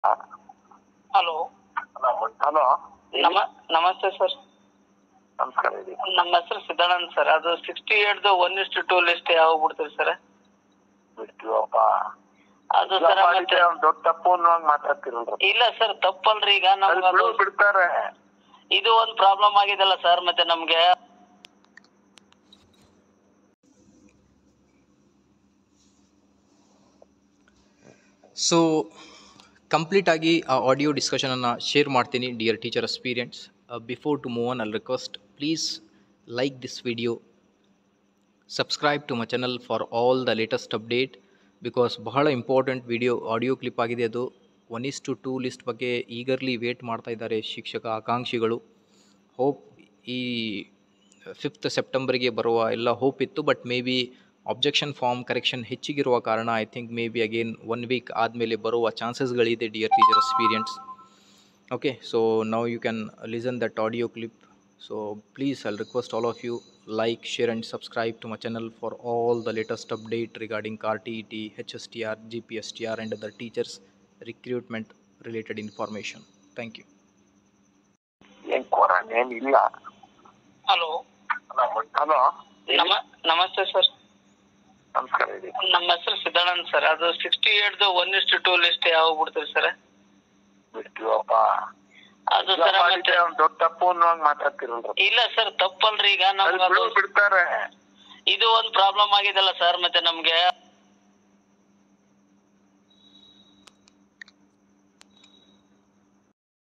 hello hello ನಮ ನಮಸ್ತೆ sir ನಮಸ್ಕಾರ ಹೇಳಿ ನಮ್ಮ ಹೆಸರು ಸಿದ್ದಾನಂದ್ ಸರ್ ಅದು ಸಿಕ್ಸ್ಟಿ ಏಟ್ದು ಒನ್ ಇಷ್ಟು ಟೂ ಲಿಸ್ಟ್ ಯಾವ ಬಿಡ್ತೀರಿ ಸರ್ ಬಿಡ್ತೀವಪ್ಪ ಅದು ಸರ್ ಮತ್ತೆ ಮಾಡಿದ್ರೆ ಒಂದ್ ದೊಡ್ಡ ತಪ್ಪು ಅನ್ನೋಂಗ್ ಮಾತಾಡ್ತಿರಲ್ರಿ ಇಲ್ಲ ಸರ್ ತಪ್ಪಲ್ರಿ ಈಗ ಅಲ್ಲಿ ನಮ್ಗೆ ಅದು ಬಿಡು ಬಿಡ್ತಾರೆ ಇದು ಒಂದು ಪ್ರಾಬ್ಲಮ್ ಆಗಿದೆಲ್ಲ ಸರ್ ಮತ್ತೆ ನಮ್ಗೆ ಸೊ ಕಂಪ್ಲೀಟಾಗಿ ಆ ಆಡಿಯೋ ಡಿಸ್ಕಷನನ್ನು ಶೇರ್ ಮಾಡ್ತೀನಿ dear teacher experience before to move on all request please like this video subscribe to my channel for all the latest update because ಬಹಳ ಇಂಪಾರ್ಟೆಂಟ್ ವಿಡಿಯೋ ಆಡಿಯೋ ಕ್ಲಿಪ್ ಆಗಿದೆ ಅದು one is to two list ಬಗ್ಗೆ eagerly wait ಮಾಡ್ತಾ ಇದ್ದಾರೆ ಶಿಕ್ಷಕ ಆಕಾಂಕ್ಷಿಗಳು hope ಈ fifth ಸೆಪ್ಟೆಂಬರ್ಗೆ ಬರುವ ಎಲ್ಲ ಹೋಪ್ ಇತ್ತು but maybe objection form correction ಹೆಚ್ಚಿಗಿರುವ ಕಾರಣ I think maybe again one week ಆದಮೇಲೆ ಬರುವ ಚಾನ್ಸಸ್ಗಳಿದೆ dear teacher experience okay so now you can listen that audio clip so please i'll request all of you like share and subscribe to my channel for all the latest update regarding car tet hstr gpstr and other teachers recruitment related information thank you ಏನ್ ಕೊರನ್ ಏನ್ ಇಲ್ಲ hello hello ನಮ ನಮಸ್ತೆ sir ನಮಸ್ಕಾರ ಹೇಳಿ ನಮ್ಮ ಹೆಸರು Siddanand sir ಅದು ಸಿಕ್ಸ್ಟಿ ಏಟ್ದು ಒನ್ ಇಷ್ಟು ಟೂ ಲಿಸ್ಟ್ ಯಾವ ಬಿಡ್ತೀರಿ ಸರ್ ಬಿಡ್ತೀವಪ್ಪ ಅದು ಸರ್ ಮತ್ತೆ ಮಾಡಿದ್ರೆ ಒಂದ್ ದೊಡ್ಡ ತಪ್ಪು ಅನ್ನೋಂಗ್ ಮಾತಾಡ್ತಿರಲ್ರಿ ಇಲ್ಲ ಸರ್ ತಪ್ಪಲ್ರಿ ಈಗ ಅಲ್ಲಿ ನಮ್ಗೆ ಅದು ಬಿಡು ಬಿಡ್ತಾರೆ ಇದು ಒಂದು ಪ್ರಾಬ್ಲಮ್ ಆಗಿದೆಲ್ಲ ಸರ್ ಮತ್ತೆ ನಮ್ಗೆ